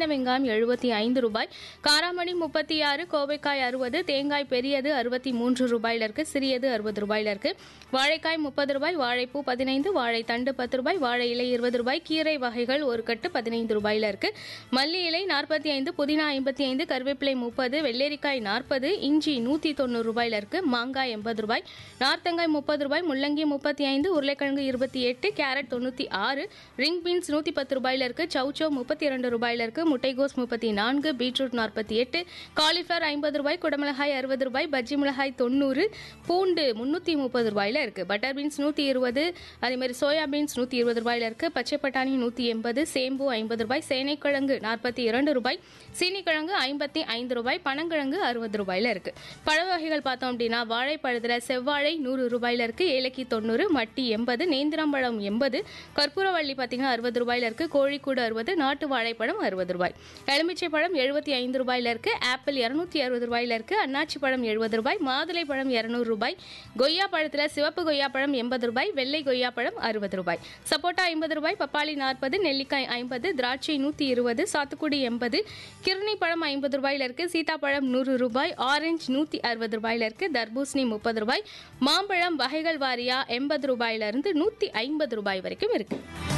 சின்ன வெங்காயம் எழுபத்தி ஐந்து ரூபாய் காராமணி முப்பத்தி ஆறு கோவைக்காய் அறுபது தேங்காய் பெரியது அறுபத்தி மூன்று ரூபாயில இருக்கு சிறியது அறுபது ரூபாயில இருக்கு வாழைக்காய் முப்பது ரூபாய் வாழைப்பூ பதினைந்து வாழைத்தண்டு பத்து ரூபாய் வாழை இலை இருபது ரூபாய் கீரை வகைகள் ஒரு கட்டு பதினைந்து ரூபாயில இருக்கு மல்லி இலை நாற்பத்தி ஐந்து புதினா ஐம்பத்தி ஐந்து கருவேப்பிலை முப்பது வெள்ளரிக்காய் நாற்பது இஞ்சி நூற்றி தொண்ணூறு ரூபாயில இருக்கு மாங்காய் எண்பது ரூபாய் நார்த்தங்காய் முப்பது ரூபாய் முள்ளங்கி முப்பத்தி ஐந்து உருளைக்கிழங்கு இருபத்தி எட்டு கேரட் தொண்ணூற்றி ஆறு ரிங் பீன்ஸ் நூற்றி பத்து ரூபாயில இருக்கு சௌச்சோ முப்பத்தி இரண்டு ரூபாயில இருக்கு முட்டைகோஸ் முப்பத்தி நான்கு பீட்ரூட் நாற்பத்தி எட்டு காலிஃப்ளவர் ஐம்பது ரூபாய் குடமிளகாய் அறுபது ரூபாய் பஜ்ஜி மிளகாய் தொண்ணூறு பூண்டு முந்நூற்றி முப்பது ரூபாயில இருக்கு பட்டர் பீன்ஸ் நூற்றி இருபது அதே மாதிரி சோயா பீன்ஸ் நூற்றி இருபது ரூபாயில இருக்கு பச்சை பட்டாணி நூற்றி எண்பது சேம்பு ஐம்பது ரூபாய் சேனைக்கிழங்கு நாற்பத்தி இரண்டு ரூபாய் சீனிக்கிழங்கு ஐம்பத்தி ஐந்து ரூபாய் பனங்கிழங்கு அறுபது ரூபாயில இருக்கு பழ வகைகள் பார்த்தோம் அப்படின்னா வாழைப்பழத்தில் செவ்வாழை நூறு ரூபாயில இருக்கு ஏலக்கி தொண்ணூறு மட்டி எண்பது நேந்திரம்பழம் எண்பது கற்பூரவள்ளி பார்த்தீங்கன்னா அறுபது ரூபாயில இருக்கு கோழிக்கூடு அறுபது நாட்டு வாழைப்பழம் அறுபது ரூபாய் எலுமிச்சை பழம் எழுபத்தி ஐந்து ரூபாயில இருக்கு ஆப்பிள் இரநூத்தி அறுபது ரூபாயில இருக்கு அன்னாச்சி பழம் எழுபது ரூபாய் மாதுளை பழம் இரநூறு ரூபாய் கொய்யா பழத்தில் சிவப்பு கொய்யா பழம் எண்பது ரூபாய் வெள்ளை கொய்யா பழம் அறுபது ரூபாய் சப்போட்டா ஐம்பது ரூபாய் பப்பாளி நாற்பது நெல்லிக்காய் ஐம்பது திராட்சை நூற்றி இருபது சாத்துக்குடி எண்பது கிருணி பழம் ஐம்பது ரூபாயில இருக்கு சீதாப்பழம் நூறு ரூபாய் ஆரஞ்சு நூற்றி அறுபது ரூபாயில இருக்கு தர்பூசணி முப்பது ரூபாய் மாம்பழம் வகைகள் வாரியா எண்பது ரூபாயில இருந்து நூற்றி ஐம்பது ரூபாய் வரைக்கும் இருக்கு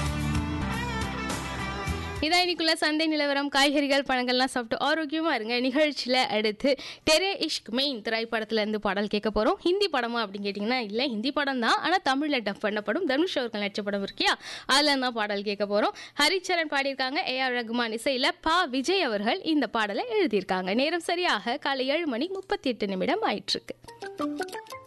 இதான் இன்னைக்குள்ள சந்தை நிலவரம் காய்கறிகள் பழங்கள்லாம் சாப்பிட்டு ஆரோக்கியமா இருங்க நிகழ்ச்சியில அடுத்து டெரே இஷ்க் மெயின் திரைப்படத்துல இருந்து பாடல் கேட்க போறோம் ஹிந்தி படமா அப்படின்னு கேட்டிங்கன்னா இல்ல ஹிந்தி படம் தான் ஆனா தமிழ்ல டப் பண்ணப்படும் தனுஷ் அவர்கள் நடிச்ச படம் இருக்கியா அதுல தான் பாடல் கேட்க போறோம் ஹரிச்சரன் பாடியிருக்காங்க ஏ ஆர் ரகுமான் இசையில பா விஜய் அவர்கள் இந்த பாடலை எழுதியிருக்காங்க நேரம் சரியாக காலை ஏழு மணி முப்பத்தி எட்டு நிமிடம் ஆயிட்டு இருக்கு